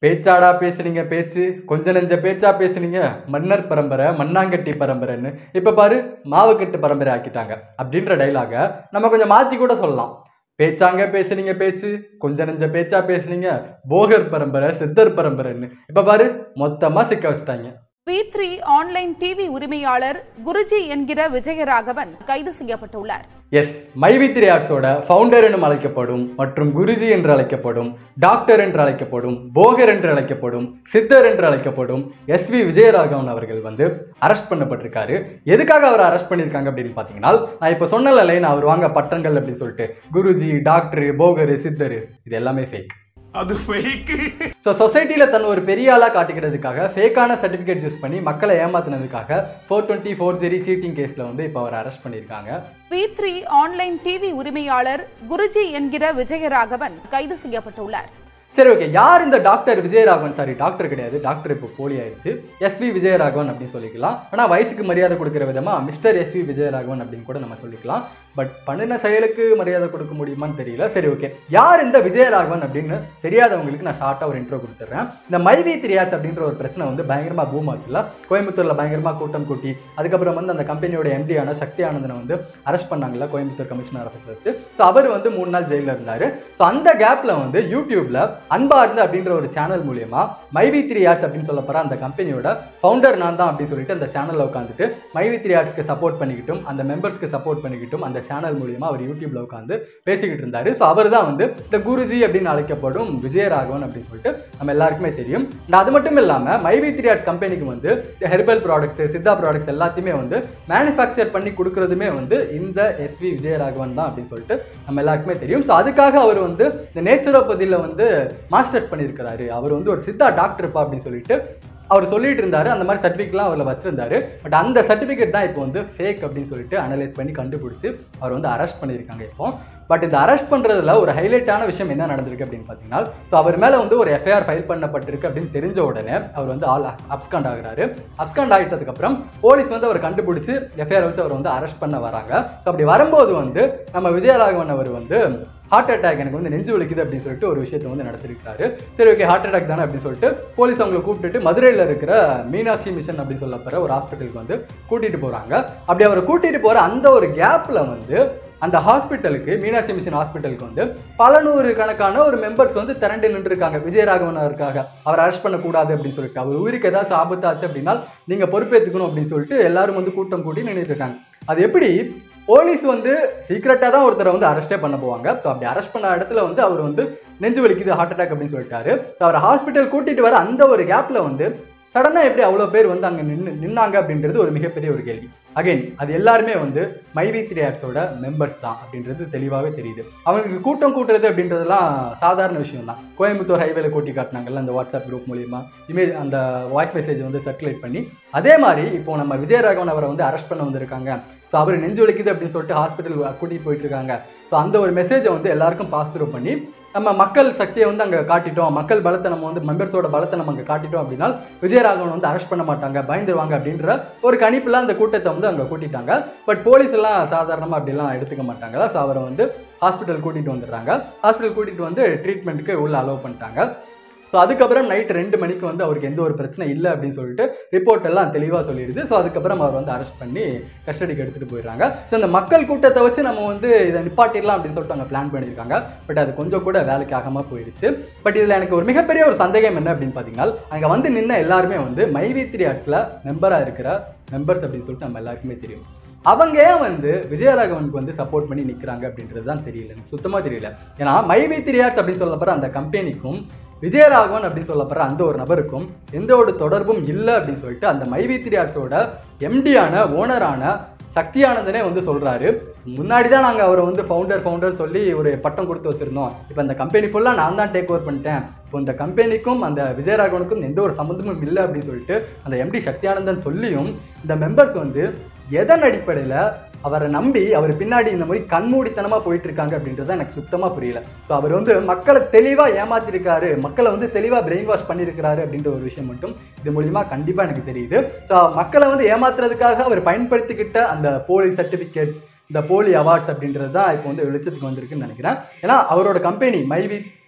பேச்சாடா பேசுனீங்க பேச்சு கொஞ்ச நெஞ்ச பேச்சா பேசுனீங்க மன்னர் பரம்பரை மண்ணாங்கட்டி பரம்பரைன்னு இப்போ பாரு மாவுக்கட்டு பரம்பரை ஆக்கிட்டாங்க அப்படின்ற டைலாக நம்ம கொஞ்சம் மாற்றி கூட சொல்லலாம் பேச்சாங்க பேசுனீங்க பேச்சு கொஞ்ச நெஞ்ச பேச்சா பேசுனீங்க போகர் பரம்பரை சித்தர் பரம்பரைன்னு இப்போ பாரு மொத்தமாக சிக்க வச்சிட்டாங்க வி த்ரீ ஆன்லைன் டிவி உரிமையாளர் குருஜி என்கிற விஜயராகவன் கைது செய்யப்பட்டுள்ளார் எஸ் மைவித்ரி ஆர்ட்ஸோட ஃபவுண்டர் என்று அழைக்கப்படும் மற்றும் குருஜி என்று அழைக்கப்படும் டாக்டர் என்று அழைக்கப்படும் போகர் என்று அழைக்கப்படும் சித்தர் என்று அழைக்கப்படும் எஸ் வி விஜயராகவன் அவர்கள் வந்து அரெஸ்ட் பண்ணப்பட்டிருக்காரு எதுக்காக அவர் அரெஸ்ட் பண்ணியிருக்காங்க அப்படின்னு பார்த்தீங்கன்னா நான் இப்போ சொன்னல லைன் அவர் வாங்க பட்டங்கள் அப்படின்னு சொல்லிட்டு குருஜி டாக்டர் போகர் சித்தர் இது எல்லாமே ஃபேக் அது ஃபேக் ஸோ சொசைட்டியில் தன் ஒரு பெரிய ஆளாக காட்டிக்கிறதுக்காக ஃபேக்கான சர்டிஃபிகேட் யூஸ் பண்ணி மக்களை ஏமாத்தினதுக்காக four twenty forgery cheating கேஸில் வந்து இப்போ அவர் அரெஸ்ட் பண்ணியிருக்காங்க வி த்ரீ ஆன்லைன் டிவி உரிமையாளர் குருஜி என்கிற விஜயராகவன் கைது செய்யப்பட்டுள்ளார் சரி ஓகே யார் இந்த டாக்டர் விஜயராகவன் சாரி டாக்டர் கிடையாது டாக்டர் இப்போ போலி ஆயிடுச்சு எஸ்வி விஜயராகவன் அப்படின்னு சொல்லிக்கலாம் ஆனால் வயசுக்கு மரியாதை கொடுக்குற விதமா மிஸ்டர் எஸ்வி விஜயராகவன் அப்படின்னு கூட நம்ம சொல்லிக்கலாம் பட் பண்ணின செயலுக்கு மரியாதை கொடுக்க முடியுமான்னு தெரியல சரி ஓகே யார் இந்த விஜயராகவன் அப்படின்னு தெரியாதவங்களுக்கு நான் ஷார்ட்டாக ஒரு இன்ட்ரோ கொடுத்துட்றேன் இந்த மைவி த்ரியார்ஸ் அப்படின்ற ஒரு பிரச்சனை வந்து பயங்கரமாக பூம் ஆச்சுல கோயம்புத்தூரில் பயங்கரமாக கூட்டம் கூட்டி அதுக்கப்புறம் வந்து அந்த கம்பெனியோட எம்டியான சக்தி ஆனந்தனை வந்து அரெஸ்ட் பண்ணாங்கல்ல கோயம்புத்தூர் கமிஷனர் ஆஃபீஸ் வச்சு ஸோ அவர் வந்து மூணு நாள் ஜெயிலில் இருந்தார் ஸோ அந்த கேப்பில் வந்து யூடியூப்ல அன்பார்ந்து அப்படின்ற ஒரு சேனல் மூலியமா மைவி த்ரீ ஆர்ட்ஸ் அப்படின்னு சொல்ல போற அந்த கம்பெனியோட ஃபவுண்டர் நான் தான் அப்படின்னு சொல்லிட்டு அந்த சேனல்ல உட்காந்துட்டு மைவி த்ரீ ஆர்ட்ஸ்க்கு சப்போர்ட் பண்ணிக்கிட்டும் அந்த மெம்பர்ஸ்க்கு சப்போர்ட் பண்ணிக்கிட்டும் அந்த சேனல் மூலியமா அவர் யூடியூப்ல உட்காந்து பேசிக்கிட்டு இருந்தாரு ஸோ அவர் தான் வந்து இந்த குருஜி அப்படின்னு அழைக்கப்படும் விஜயராகவன் அப்படின்னு சொல்லிட்டு நம்ம எல்லாருக்குமே தெரியும் And அது மட்டும் இல்லாம மைவி த்ரீ ஆர்ட்ஸ் கம்பெனிக்கு வந்து ஹெர்பல் ப்ராடக்ட்ஸ் சித்தா ப்ராடக்ட்ஸ் எல்லாத்தையுமே வந்து மேனுஃபேக்சர் பண்ணி கொடுக்கறதுமே வந்து இந்த எஸ்வி விஜயராகவன் தான் அப்படின்னு சொல்லிட்டு நம்ம எல்லாருக்குமே தெரியும் ஸோ அதுக்காக அவர் வந்து இந்த நேச்சுரோபதியில் வந்து மாஸ்டர்ஸ் பண்ணியிருக்கிறாரு அவர் வந்து ஒரு சித்தா டாக்டர்ப்பா அப்படின்னு சொல்லிட்டு அவர் சொல்லிட்டு இருந்தாரு அந்த மாதிரி சர்டிஃபிகேட்லாம் அவரில் வச்சிருந்தாரு பட் அந்த சர்டிஃபிகேட் தான் இப்போ வந்து ஃபேக் அப்படின்னு சொல்லிட்டு அனலைஸ் பண்ணி கண்டுபிடிச்சி அவர் வந்து அரெஸ்ட் பண்ணியிருக்காங்க இப்போ பட் இந்த அரெஸ்ட் பண்ணுறதுல ஒரு ஹைலைட்டான விஷயம் என்ன நடந்திருக்கு அப்படின்னு பார்த்தீங்கன்னா ஸோ அவர் மேலே வந்து ஒரு எஃப்ஐஆர் ஃபைல் பண்ணப்பட்டிருக்கு அப்படின்னு தெரிஞ்ச உடனே அவர் வந்து ஆல் அப்ஸ்காண்ட் ஆகுறாரு அப்ஸ்காண்ட் ஆகிட்டதுக்கப்புறம் போலீஸ் வந்து அவர் கண்டுபிடிச்சி எஃப்ஐஆர் வச்சு அவர் வந்து அரெஸ்ட் பண்ண வராங்க ஸோ அப்படி வரும்போது வந்து நம்ம விஜயராகவன் அவர் வந்து ஹார்ட் அட்டாக் எனக்கு வந்து நெஞ்சு வலிக்குது அப்படின்னு சொல்லிட்டு ஒரு விஷயத்தை வந்து நடத்திருக்காரு சரி ஓகே ஹார்ட் அட்டாக் தானே அப்படின்னு சொல்லிட்டு போலீஸ் அவங்களை கூப்பிட்டுட்டு மதுரையில் இருக்கிற மீனாட்சி மிஷன் அப்படின்னு சொல்லப்படுற ஒரு ஹாஸ்பிட்டலுக்கு வந்து கூட்டிட்டு போறாங்க அப்படி அவரை கூட்டிட்டு போற அந்த ஒரு கேப்ல வந்து அந்த ஹாஸ்பிட்டலுக்கு மீனாட்சி மிஷன் ஹாஸ்பிட்டலுக்கு வந்து பல நூறு கணக்கான ஒரு மெம்பர்ஸ் வந்து திரண்டு நின்றுருக்காங்க விஜயராகவன் அவருக்காக அவர் அரெஸ்ட் பண்ணக்கூடாது அப்படின்னு சொல்லிட்டு அவர் உயிருக்கு ஏதாச்சும் ஆபத்தாச்சு அப்படின்னா நீங்க பொறுப்பேற்றுக்கணும் அப்படின்னு சொல்லிட்டு எல்லாரும் வந்து கூட்டம் கூட்டி நின்றுட்டு இருக்காங்க அது எப்படி போலீஸ் வந்து சீக்கிரட்டாக தான் ஒருத்தரை வந்து அரெஸ்டே பண்ண போவாங்க ஸோ அப்படி அரெஸ்ட் பண்ண இடத்துல வந்து அவர் வந்து நெஞ்சு வலிக்குது ஹார்ட் அட்டாக் அப்படின்னு சொல்லிட்டாரு ஸோ அவர் ஹாஸ்பிட்டல் கூட்டிட்டு வர அந்த ஒரு கேப்பில் வந்து சடனாக எப்படி அவ்வளோ பேர் வந்து அங்கே நின்று நின்னாங்க அப்படின்றது ஒரு மிகப்பெரிய ஒரு கேள்வி அகைன் அது எல்லாருமே வந்து மைவி த்ரீ ஆப்ஸோட மெம்பர்ஸ் தான் அப்படின்றது தெளிவாகவே தெரியுது அவங்களுக்கு கூட்டம் கூட்டுறது அப்படின்றதெல்லாம் சாதாரண விஷயம் தான் கோயம்புத்தூர் ஹைவேல கூட்டி காட்டினாங்கல்ல அந்த வாட்ஸ்அப் குரூப் மூலியமா இமேஜ் அந்த வாய்ஸ் மெசேஜ் வந்து சர்க்குலேட் பண்ணி அதே மாதிரி இப்போ நம்ம விஜயராகவன் அவரை வந்து அரெஸ்ட் பண்ண வந்திருக்காங்க ஸோ அவர் நெஞ்சு வலிக்குது அப்படின்னு சொல்லிட்டு ஹாஸ்பிட்டல் கூட்டிகிட்டு போயிட்டு இருக்காங்க ஸோ அந்த ஒரு மெசேஜை வந்து எல்லாருக்கும் பாஸ் த்ரூ பண்ணி நம்ம மக்கள் சக்தியை வந்து அங்கே காட்டிட்டோம் மக்கள் பலத்தை நம்ம வந்து மெம்பர்ஸோட பலத்தை நம்ம அங்கே காட்டிட்டோம் அப்படின்னா விஜயராகவன் வந்து அரெஸ்ட் பண்ண மாட்டாங்க பயந்துருவாங்க அப்படின்ற ஒரு கணிப்பில் அந்த கூட்டத்தை வந்து அங்கே கூட்டிட்டாங்க பட் போலீஸ் எல்லாம் சாதாரணமாக அப்படிலாம் எடுத்துக்க மாட்டாங்க ஸோ அவரை வந்து ஹாஸ்பிட்டல் கூட்டிகிட்டு வந்துடுறாங்க ஹாஸ்பிட்டல் கூட்டிகிட்டு வந்து ட்ரீட்மெண்ட்டுக்கு உள்ள அலோவ் பண்ணிட்டாங்க ஸோ அதுக்கப்புறம் நைட் ரெண்டு மணிக்கு வந்து அவருக்கு எந்த ஒரு பிரச்சனை இல்லை அப்படின்னு சொல்லிட்டு ரிப்போர்ட் எல்லாம் தெளிவாக சொல்லிடுது ஸோ அதுக்கப்புறம் அவர் வந்து அரெஸ்ட் பண்ணி கஸ்டடிக்கு எடுத்துகிட்டு போயிடுறாங்க ஸோ இந்த மக்கள் கூட்டத்தை வச்சு நம்ம வந்து இதை நிப்பாட்டிடலாம் அப்படின்னு சொல்லிட்டு அவங்க பிளான் பண்ணியிருக்காங்க பட் அது கொஞ்சம் கூட வேலைக்கு ஆகாமல் போயிடுச்சு பட் இதில் எனக்கு ஒரு மிகப்பெரிய ஒரு சந்தேகம் என்ன அப்படின்னு பார்த்தீங்கன்னா அங்கே வந்து நின்ன எல்லாருமே வந்து மைவி த்ரீ ஆர்ட்ஸில் மெம்பராக இருக்கிற மெம்பர்ஸ் அப்படின்னு சொல்லிட்டு நம்ம எல்லாருக்குமே தெரியும் அவங்க ஏன் வந்து விஜயராகவனுக்கு வந்து சப்போர்ட் பண்ணி நிற்கிறாங்க அப்படின்றது தான் தெரியல எனக்கு சுத்தமாக தெரியல ஏன்னா மைவி த்ரீ ஆர்ட்ஸ் அப்படின்னு சொல்லப்படுற அந்த கம்பெனிக்கும் விஜயராகவன் அப்படின்னு சொல்லப்படுற அந்த ஒரு நபருக்கும் எந்த ஒரு தொடர்பும் இல்லை அப்படின்னு சொல்லிட்டு அந்த மைவி த்ரீ ஆர்ட்ஸோட எம்டியான ஓனரான சக்தியானந்தனே வந்து சொல்றாரு முன்னாடி தான் நாங்கள் அவரை வந்து ஃபவுண்டர் ஃபவுண்டர் சொல்லி ஒரு பட்டம் கொடுத்து வச்சிருந்தோம் இப்போ இந்த கம்பெனி ஃபுல்லாக நான் தான் டேக் ஓவர் பண்ணிட்டேன் இப்போ இந்த கம்பெனிக்கும் அந்த விஜயராகவனுக்கும் எந்த ஒரு சம்மந்தமும் இல்லை அப்படின்னு சொல்லிட்டு அந்த எம்டி சக்தியானந்தன் சொல்லியும் இந்த மெம்பர்ஸ் வந்து எதன் அடிப்படையில் அவரை நம்பி அவர் பின்னாடி இந்த மாதிரி கண்மூடித்தனமாக போயிட்டு இருக்காங்க அப்படின்றது எனக்கு சுத்தமாக புரியல ஸோ அவர் வந்து மக்களை தெளிவாக ஏமாத்திருக்காரு மக்களை வந்து தெளிவாக பிரெயின் வாஷ் பண்ணியிருக்கிறாரு அப்படின்ற ஒரு விஷயம் மட்டும் இது மூலியமாக கண்டிப்பாக எனக்கு தெரியுது ஸோ மக்களை வந்து ஏமாத்துறதுக்காக அவர் பயன்படுத்திக்கிட்ட அந்த போலி சர்டிஃபிகேட்ஸ் இந்த போலி அவார்ட்ஸ் அப்படின்றது தான் இப்போ வந்து வெளிச்சத்துக்கு வந்திருக்குன்னு நினைக்கிறேன் ஏன்னா அவரோட கம்பெனி மைவி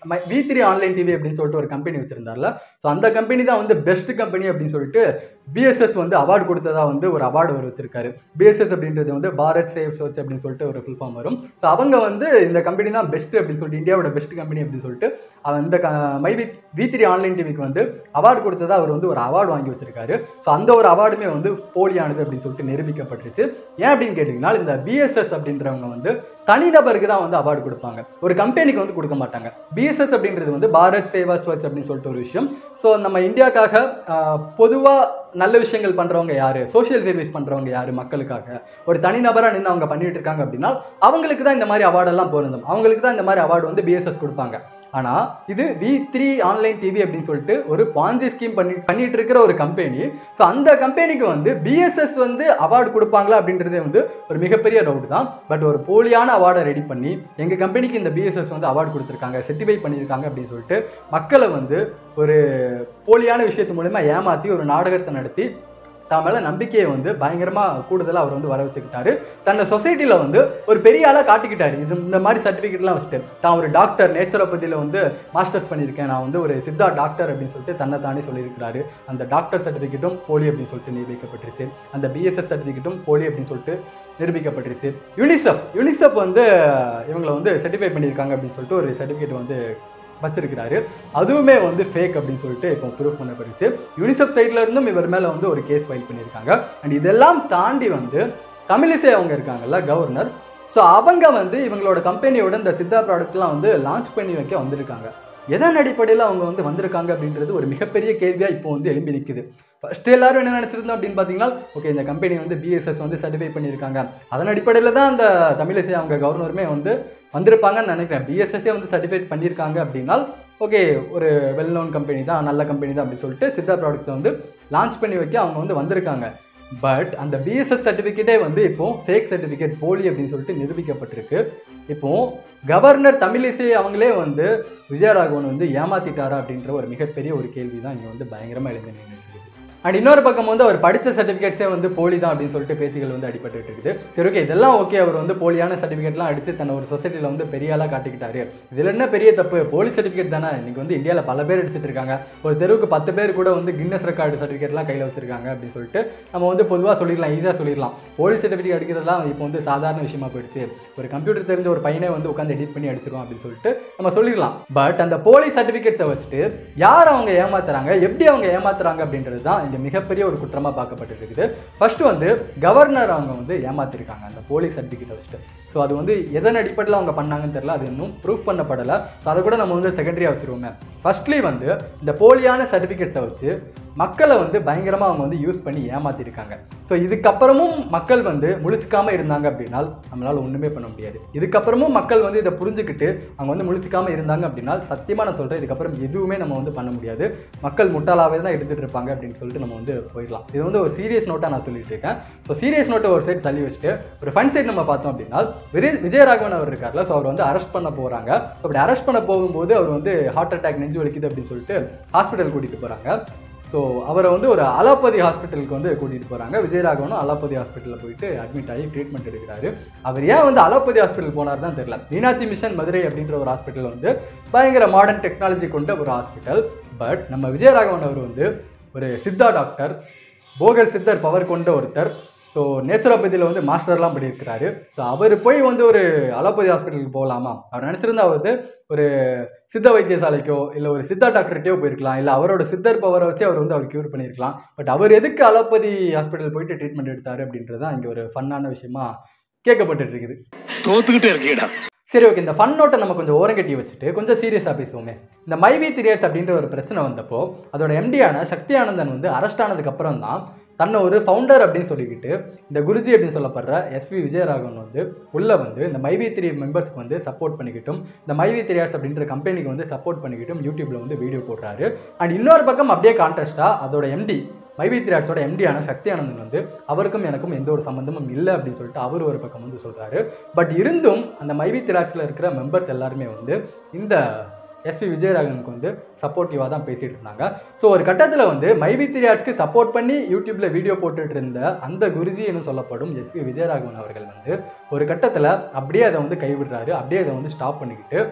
வி த்ரீ ஆன்லைன் டிவி அப்படின்னு சொல்லிட்டு ஒரு கம்பெனி வச்சிருந்தார்ல ஸோ அந்த கம்பெனி தான் வந்து பெஸ்ட் கம்பெனி அப்படின்னு சொல்லிட்டு பிஎஸ்எஸ் வந்து அவார்டு கொடுத்ததா வந்து ஒரு அவார்டு அவர் வச்சிருக்காரு பிஎஸ்எஸ் அப்படின்றது வந்து பாரத் சேவ் சர்ச் அப்படின்னு சொல்லிட்டு ஒரு ஃபுல் ஃபார்ம் வரும் ஸோ அவங்க வந்து இந்த கம்பெனி தான் பெஸ்ட் அப்படின்னு சொல்லிட்டு இந்தியாவோட பெஸ்ட் கம்பெனி அப்படின்னு சொல்லிட்டு அவன் இந்த my V V three online டிவிக்கு வந்து அவார்டு கொடுத்ததா அவர் வந்து ஒரு அவார்டு வாங்கி வச்சிருக்காரு ஸோ அந்த ஒரு அவார்டுமே வந்து போலியானது அப்படின்னு சொல்லிட்டு நிரூபிக்கப்பட்டுருச்சு ஏன் அப்படின்னு கேட்டிங்கன்னா இந்த பிஎஸ்எஸ் அப்படின்றவங்க வந்து தனிநபருக்கு தான் வந்து அவார்டு கொடுப்பாங்க ஒரு கம்பெனிக்கு வந்து கொடுக்க மாட்டாங்க பிஎஸ்எஸ் அப்படின்றது வந்து பாரத் சேவா ஸ்வச் அப்படின்னு சொல்லிட்டு ஒரு விஷயம் ஸோ நம்ம இந்தியாக்காக பொதுவாக நல்ல விஷயங்கள் பண்ணுறவங்க யார் சோஷியல் சர்வீஸ் பண்ணுறவங்க யார் மக்களுக்காக ஒரு தனிநபராக நின்று அவங்க பண்ணிட்டு இருக்காங்க அப்படின்னா அவங்களுக்கு தான் இந்த மாதிரி அவார்டெல்லாம் பொருந்தும் அவங்களுக்கு தான் இந்த மாதிரி அவார்டு வந்து பிஎஸ்எஸ் கொடுப்பாங்க ஆனால் இது வி த்ரீ ஆன்லைன் டிவி அப்படின்னு சொல்லிட்டு ஒரு பாஞ்சி ஸ்கீம் பண்ணி பண்ணிட்டு இருக்கிற ஒரு கம்பெனி ஸோ அந்த கம்பெனிக்கு வந்து பிஎஸ்எஸ் வந்து அவார்டு கொடுப்பாங்களா அப்படின்றதே வந்து ஒரு மிகப்பெரிய டவுட் தான் பட் ஒரு போலியான அவார்டை ரெடி பண்ணி எங்கள் கம்பெனிக்கு இந்த பிஎஸ்எஸ் வந்து அவார்டு கொடுத்துருக்காங்க செர்டிஃபை பண்ணியிருக்காங்க அப்படின்னு சொல்லிட்டு மக்களை வந்து ஒரு போலியான விஷயத்து மூலமா ஏமாற்றி ஒரு நாடகத்தை நடத்தி தான் மேலே நம்பிக்கையை வந்து பயங்கரமாக கூடுதலாக அவர் வந்து வர வச்சுக்கிட்டாரு தன்னை சொசைட்டியில் வந்து ஒரு பெரிய ஆளாக காட்டிக்கிட்டாரு இது இந்த மாதிரி சர்டிஃபிகேட்லாம் வச்சுட்டு தான் ஒரு டாக்டர் நேச்சுரோபதியில் வந்து மாஸ்டர்ஸ் பண்ணியிருக்கேன் நான் வந்து ஒரு சித்தா டாக்டர் அப்படின்னு சொல்லிட்டு தன்னை தானே சொல்லியிருக்கிறாரு அந்த டாக்டர் சர்டிஃபிகேட்டும் போலி அப்படின்னு சொல்லிட்டு நிரூபிக்கப்பட்டுருச்சு அந்த பிஎஸ்எஸ் சர்டிஃபிகேட்டும் போலி அப்படின்னு சொல்லிட்டு நிரூபிக்கப்பட்டுருச்சு யூனிசெஃப் யூனிசெஃப் வந்து இவங்களை வந்து சர்டிஃபை பண்ணியிருக்காங்க அப்படின்னு சொல்லிட்டு ஒரு சர்டிஃபிகேட் வந்து வச்சிருக்கிறாரு அதுவுமே வந்து ஃபேக் அப்படின்னு சொல்லிட்டு இப்போ ப்ரூவ் பண்ணப்பட்டுச்சு யூனிசெஃப் சைட்ல இருந்தும் இவர் மேல வந்து ஒரு கேஸ் ஃபைல் பண்ணியிருக்காங்க அண்ட் இதெல்லாம் தாண்டி வந்து தமிழிசை அவங்க இருக்காங்கல்ல கவர்னர் ஸோ அவங்க வந்து இவங்களோட கம்பெனியோட இந்த சித்தா ப்ராடக்ட்லாம் வந்து லான்ச் பண்ணி வைக்க வந்திருக்காங்க எதன் அடிப்படையில் அவங்க வந்து வந்திருக்காங்க அப்படின்றது ஒரு மிகப்பெரிய கேள்வியாக இப்போ வந்து எழும்பி நிற்குது ஃபர்ஸ்ட் எல்லாரும் என்ன நினச்சிருந்தோம் அப்படின்னு பார்த்தீங்கன்னா ஓகே இந்த கம்பெனி வந்து பிஎஸ்எஸ் வந்து சர்டிஃபை பண்ணியிருக்காங்க அதன் அடிப்படையில் தான் அந்த தமிழிசை அவங்க கவர்னருமே வந்து வந்திருப்பாங்கன்னு நினைக்கிறேன் பிஎஸ்எஸ்ஸே வந்து சர்டிஃபைட் பண்ணியிருக்காங்க அப்படின்னா ஓகே ஒரு வெல் நோன் கம்பெனி தான் நல்ல கம்பெனி தான் அப்படின்னு சொல்லிட்டு சித்தா ப்ராடக்ட்டை வந்து லான்ச் பண்ணி வைக்க அவங்க வந்து வந்திருக்காங்க பட் அந்த பிஎஸ்எஸ் சர்டிஃபிகேட்டே வந்து இப்போ ஃபேக் சர்டிஃபிகேட் போலி அப்படின்னு சொல்லிட்டு நிரூபிக்கப்பட்டிருக்கு இப்போ கவர்னர் தமிழிசை அவங்களே வந்து விஜயராகவன் வந்து ஏமாத்திட்டாரா அப்படின்ற ஒரு மிகப்பெரிய ஒரு கேள்வி தான் இங்கே வந்து பயங்கரமாக எழுந்து நின்றுட்டு இருக்கு அண்ட் இன்னொரு பக்கம் வந்து அவர் படித்த சர்டிஃபிகேட்ஸே வந்து போலி தான் அப்படின்னு சொல்லிட்டு பேச்சுகள் வந்து அடிபட்டு இருக்குது சரி ஓகே இதெல்லாம் ஓகே அவர் வந்து போலியான சர்டிஃபிகேட்லாம் அடிச்சு தன்னை ஒரு சொசைட்டியில் வந்து பெரிய ஆளாக காட்டிக்கிட்டாரு இதில் என்ன பெரிய தப்பு போலி சர்டிஃபிகேட் தானே இன்னைக்கு வந்து இந்தியாவில் பல பேர் அடிச்சிட்டு இருக்காங்க ஒரு தெருவுக்கு பத்து பேர் கூட வந்து கின்னஸ் ரெக்கார்டு சர்டிஃபிகேட்லாம் கையில் வச்சிருக்காங்க அப்படின்னு சொல்லிட்டு நம்ம வந்து பொதுவாக சொல்லிடலாம் ஈஸியாக சொல்லிடலாம் போலி சர்டிஃபிகேட் அடிக்கிறதுலாம் இப்போ வந்து சாதாரண விஷயமா போயிடுச்சு ஒரு கம்ப்யூட்டர் தெரிஞ்ச ஒரு பையனே வந்து உட்காந்து எடிட் பண்ணி அடிச்சிருவான் அப்படின்னு சொல்லிட்டு நம்ம சொல்லிடலாம் பட் அந்த போலி சர்டிஃபிகேட்ஸை வச்சுட்டு யார் அவங்க ஏமாத்துறாங்க எப்படி அவங்க ஏமாத்துறாங்க அப்படின்றது தான் இந்த மிகப்பெரிய ஒரு குற்றமாக பார்க்கப்பட்டு இருக்குது ஃபர்ஸ்ட் வந்து கவர்னர் அவங்க வந்து ஏமாத்திருக்காங்க அந்த போலி சர்டிஃபிகேட்டை வச்சுட்டு ஸோ அது வந்து எதன் அடிப்படையில் அவங்க பண்ணாங்கன்னு தெரியல அது இன்னும் ப்ரூஃப் பண்ணப்படலை ஸோ அதை கூட நம்ம வந்து செகண்டரியாக வச்சுருவோமே ஃபர்ஸ்ட்லி வந்து இந்த போலியான சர்டிஃபிகேட்ஸை வச்சு மக்களை வந்து பயங்கரமாக அவங்க வந்து யூஸ் பண்ணி ஏமாத்திருக்காங்க ஸோ இதுக்கப்புறமும் மக்கள் வந்து முழிச்சுக்காம இருந்தாங்க அப்படின்னா நம்மளால் ஒன்றுமே பண்ண முடியாது இதுக்கப்புறமும் மக்கள் வந்து இதை புரிஞ்சுக்கிட்டு அவங்க வந்து முழிச்சுக்காம இருந்தாங்க அப்படின்னா சத்தியமாக நான் சொல்கிறேன் இதுக்கப்புறம் எதுவுமே நம்ம வந்து பண்ண முடியாது மக்கள் முட்டாளாவே தான் எடுத்துகிட்டு இருப்பாங்க அப்படின்னு சொல்லிட்டு நம்ம வந்து போயிடலாம் இது வந்து ஒரு சீரியஸ் நோட்டாக நான் சொல்லிட்டு இருக்கேன் ஸோ சீரியஸ் நோட்டை ஒரு சைடு தள்ளி வச்சுட்டு ஒரு ஃபன் சைடு நம்ம பார்த்தோம் அப்படின்னா விஜய் விஜயராகவன் அவர் இருக்கார்ல ஸோ அவர் வந்து அரெஸ்ட் பண்ண போகிறாங்க அப்படி அரெஸ்ட் பண்ண போகும்போது அவர் வந்து ஹார்ட் அட்டாக் நெஞ்சு வலிக்குது அப்படின்னு சொல்லிட்டு ஹாஸ்பிட்டல் கூட்டிகிட்டு போகிறாங்க ஸோ அவரை வந்து ஒரு அலோபதி ஹாஸ்பிட்டலுக்கு வந்து கூட்டிகிட்டு போகிறாங்க விஜயராகவனும் அலோபதி ஹாஸ்பிட்டலில் போயிட்டு அட்மிட் ஆகி ட்ரீட்மெண்ட் எடுக்கிறாரு அவர் ஏன் வந்து அலோபதி ஹாஸ்பிட்டல் போனார் தான் தெரியல மீனாட்சி மிஷன் மதுரை அப்படின்ற ஒரு ஹாஸ்பிட்டல் வந்து பயங்கர மாடர்ன் டெக்னாலஜி கொண்ட ஒரு ஹாஸ்பிட்டல் பட் நம்ம விஜயராகவன் அவர் வந்து ஒரு சித்தா டாக்டர் போகர் சித்தர் பவர் கொண்ட ஒருத்தர் ஸோ நேச்சுரோபதியில் வந்து மாஸ்டர்லாம் பண்ணியிருக்கிறாரு ஸோ அவர் போய் வந்து ஒரு அலோபதி ஹாஸ்பிட்டலுக்கு போகலாமா அவர் நினச்சிருந்தா வந்து ஒரு சித்த வைத்தியசாலைக்கோ இல்லை ஒரு சித்தா டாக்டர்கிட்டயோ போயிருக்கலாம் இல்லை அவரோட சித்தர் பவரை வச்சு அவர் வந்து அவர் க்யூர் பண்ணியிருக்கலாம் பட் அவர் எதுக்கு அலோபதி ஹாஸ்பிட்டல் போயிட்டு ட்ரீட்மெண்ட் எடுத்தார் அப்படின்றது தான் இங்கே ஒரு ஃபன்னான விஷயமா கேட்கப்பட்டு இருக்குது தோத்துக்கிட்டே இருக்கீடா சரி ஓகே இந்த ஃபன் நோட்டை நம்ம கொஞ்சம் ஓரங்கட்டி வச்சுட்டு கொஞ்சம் சீரியஸாக பேசுவோமே இந்த மைவி திரியர்ஸ் அப்படின்ற ஒரு பிரச்சனை வந்தப்போ அதோட எம்டியான சக்தி ஆனந்தன் வந்து அரெஸ்ட் ஆனதுக்கு அப்புறம் தான் தன்னை ஒரு ஃபவுண்டர் அப்படின்னு சொல்லிக்கிட்டு இந்த குருஜி அப்படின்னு சொல்லப்படுற எஸ்வி விஜயராகவன் வந்து உள்ளே வந்து இந்த மைவி த்ரீ மெம்பர்ஸ்க்கு வந்து சப்போர்ட் பண்ணிக்கிட்டும் இந்த மைவி த்ரீயார்ஸ் அப்படின்ற கம்பெனிக்கு வந்து சப்போர்ட் பண்ணிக்கிட்டும் யூடியூப்ல வந்து வீடியோ போடுறாரு அண்ட் இன்னொரு பக்கம் அப்படியே கான்டெஸ்ட்டாக அதோட எம்டி மைவி த்ரீயார்ஸோட எம்டியான சக்தி ஆனந்தன் வந்து அவருக்கும் எனக்கும் எந்த ஒரு சம்மந்தமும் இல்லை அப்படின்னு சொல்லிட்டு அவர் ஒரு பக்கம் வந்து சொல்றாரு பட் இருந்தும் அந்த மைவி திராட்சியில் இருக்கிற மெம்பர்ஸ் எல்லாருமே வந்து இந்த எஸ்பி விஜயராகவனுக்கு வந்து சப்போர்ட்டிவாக தான் பேசிட்டு இருந்தாங்க ஸோ ஒரு கட்டத்தில் வந்து மைவி திரியாட்ஸ்க்கு சப்போர்ட் பண்ணி யூடியூப்ல வீடியோ போட்டுட்டு இருந்த அந்த குருஜி என்று சொல்லப்படும் எஸ்பி விஜயராகவன் அவர்கள் வந்து ஒரு கட்டத்தில் அப்படியே அதை வந்து கைவிடுறாரு அப்படியே அதை வந்து ஸ்டாப் பண்ணிக்கிட்டு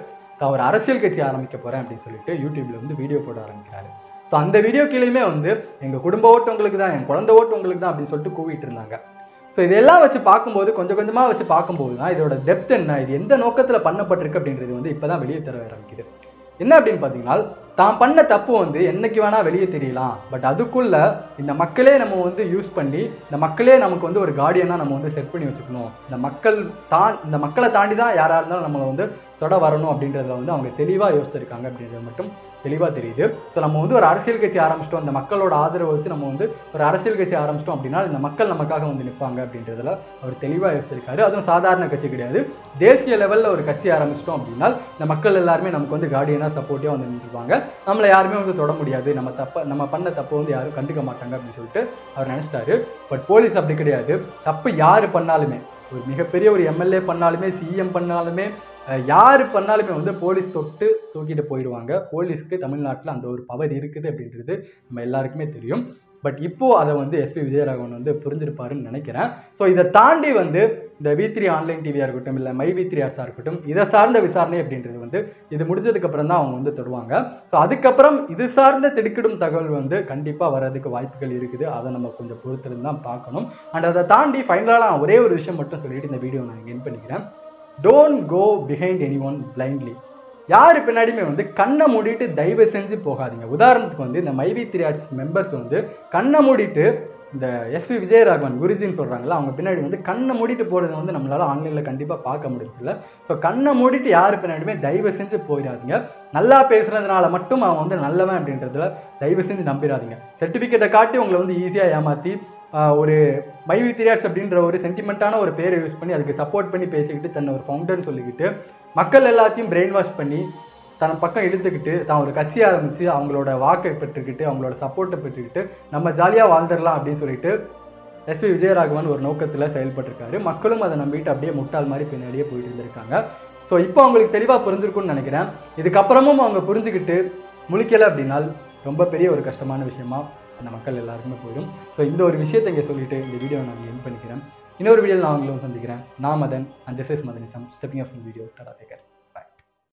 தான் ஒரு அரசியல் கட்சி ஆரம்பிக்க போகிறேன் அப்படின்னு சொல்லிட்டு யூடியூப்ல வந்து வீடியோ போட ஆரம்பிக்கிறாரு ஸோ அந்த வீடியோ கீழேயுமே வந்து எங்கள் குடும்ப ஓட்டு உங்களுக்கு தான் என் குழந்தை ஓட்டு உங்களுக்கு தான் அப்படின்னு சொல்லிட்டு கூவிட்டு இருந்தாங்க ஸோ இதெல்லாம் வச்சு பார்க்கும்போது கொஞ்சம் கொஞ்சமாக வச்சு பார்க்கும்போது தான் இதோட டெப்த் என்ன இது எந்த நோக்கத்தில் பண்ணப்பட்டிருக்கு அப்படின்றது வந்து இப்போ தான் வெளியே தர ஆரம்பிக்குது என்ன அப்படின்னு பார்த்தீங்கன்னா தான் பண்ண தப்பு வந்து என்னைக்கு வேணால் வெளியே தெரியலாம் பட் அதுக்குள்ள இந்த மக்களே நம்ம வந்து யூஸ் பண்ணி இந்த மக்களே நமக்கு வந்து ஒரு கார்டியனாக நம்ம வந்து செட் பண்ணி வச்சுக்கணும் இந்த மக்கள் தான் இந்த மக்களை தாண்டி தான் யாராக இருந்தாலும் நம்மளை வந்து தொட வரணும் அப்படின்றத வந்து அவங்க தெளிவாக யோசிச்சிருக்காங்க அப்படின்றது மட்டும் தெளிவாக தெரியுது ஸோ நம்ம வந்து ஒரு அரசியல் கட்சி ஆரம்பிச்சிட்டோம் இந்த மக்களோட ஆதரவை வச்சு நம்ம வந்து ஒரு அரசியல் கட்சி ஆரம்பிச்சிட்டோம் அப்படின்னா இந்த மக்கள் நமக்காக வந்து நிற்பாங்க அப்படின்றதுல அவர் தெளிவாக யோசிச்சிருக்காரு அதுவும் சாதாரண கட்சி கிடையாது தேசிய லெவலில் ஒரு கட்சி ஆரம்பிச்சிட்டோம் அப்படின்னா இந்த மக்கள் எல்லாருமே நமக்கு வந்து கார்டியனாக சப்போர்ட்டிவாக வந்து நின்றுவாங்க நம்மளை யாருமே வந்து தொட முடியாது நம்ம தப்ப நம்ம பண்ண தப்பை வந்து யாரும் கண்டுக்க மாட்டாங்க அப்படின்னு சொல்லிட்டு அவர் நினச்சிட்டாரு பட் போலீஸ் அப்படி கிடையாது தப்பு யார் பண்ணாலுமே ஒரு மிகப்பெரிய ஒரு எம்எல்ஏ பண்ணாலுமே சிஎம் பண்ணாலுமே அஹ், யார் பண்ணாலுமே வந்து போலீஸ் தொட்டு தூக்கிட்டு போயிடுவாங்க போலீஸ்க்கு தமிழ்நாட்டில் அந்த ஒரு பவர் இருக்குது அப்படின்றது நம்ம எல்லாருக்குமே தெரியும் பட் இப்போ அதை வந்து எஸ்பி விஜயராகவன் வந்து புரிஞ்சிருப்பாருன்னு நினைக்கிறேன் ஸோ இதை தாண்டி வந்து இந்த வி த்ரீ ஆன்லைன் டிவியாக இருக்கட்டும் இல்லை மை வி த்ரீ ஆர்ஸாக இருக்கட்டும் இதை சார்ந்த விசாரணை அப்படின்றது வந்து இது முடிஞ்சதுக்கு அப்புறம் தான் அவங்க வந்து தொடுவாங்க ஸோ அதுக்கப்புறம் இது சார்ந்த திடுக்கிடும் தகவல் வந்து கண்டிப்பாக வர்றதுக்கு வாய்ப்புகள் இருக்குது அதை நம்ம கொஞ்சம் பொறுத்திருந்து தான் பார்க்கணும் அண்ட் அதை தாண்டி ஃபைனலாக ஒரே ஒரு விஷயம் மட்டும் சொல்லிட்டு இந்த வீடியோ நான் என் பண்ணிக்கிறேன் don't go behind anyone blindly யார் பின்னாடியுமே வந்து கண்ணை மூடிட்டு தயவு செஞ்சு போகாதீங்க உதாரணத்துக்கு வந்து இந்த மைவி த்ரீ ஆர்ட்ஸ் மெம்பர்ஸ் வந்து கண்ணை மூடிட்டு இந்த எஸ்வி விஜயராகவன் குருஜின்னு சொல்கிறாங்களா அவங்க பின்னாடி வந்து கண்ணை மூடிட்டு போகிறத வந்து நம்மளால் ஆன்லைனில் கண்டிப்பாக பார்க்க முடிஞ்சில்ல ஸோ கண்ணை மூடிட்டு யார் பின்னாடியுமே தயவு செஞ்சு போயிடாதீங்க நல்லா பேசுகிறதுனால மட்டும் அவன் வந்து நல்லவன் அப்படின்றதுல தயவு செஞ்சு நம்பிடாதீங்க சர்டிஃபிகேட்டை காட்டி உங்களை வந்து ஈஸியாக ஏமாற்றி ஆஹ் ஒரு மைவி திரியாட்ஸ் அப்படின்ற ஒரு சென்டிமெண்ட்டான ஒரு பேரை யூஸ் பண்ணி அதுக்கு சப்போர்ட் பண்ணி பேசிக்கிட்டு தன்னை ஒரு ஃபவுண்டர்னு சொல்லிக்கிட்டு மக்கள் எல்லாத்தையும் பிரெயின் வாஷ் பண்ணி தன் பக்கம் இழுத்துக்கிட்டு தான் ஒரு கட்சி ஆரம்பித்து அவங்களோட வாக்கை பெற்றுக்கிட்டு அவங்களோட சப்போர்ட்டை பெற்றுக்கிட்டு நம்ம ஜாலியாக வாழ்ந்துடலாம் அப்படின்னு சொல்லிட்டு எஸ்பி விஜயராகவன் ஒரு நோக்கத்தில் செயல்பட்டிருக்காரு மக்களும் அதை நம்பிட்டு அப்படியே முட்டாள் மாதிரி பின்னாடியே போயிட்டு இருந்திருக்காங்க ஸோ இப்போ அவங்களுக்கு தெளிவாக புரிஞ்சிருக்கும்னு நினைக்கிறேன் இதுக்கப்புறமும் அவங்க புரிஞ்சுக்கிட்டு முழிக்கலை அப்படின்னால் ரொம்ப பெரிய ஒரு கஷ்டமான விஷயமா அந்த மக்கள் எல்லாருக்குமே போயிடும் ஸோ இந்த ஒரு விஷயத்தை இங்கே சொல்லிட்டு இந்த வீடியோவை நான் என் பண்ணிக்கிறேன் இன்னொரு வீடியோவில் நான் உங்களும் சந்திக்கிறேன் நான் Madan and this is Madanism stepping off video tata taker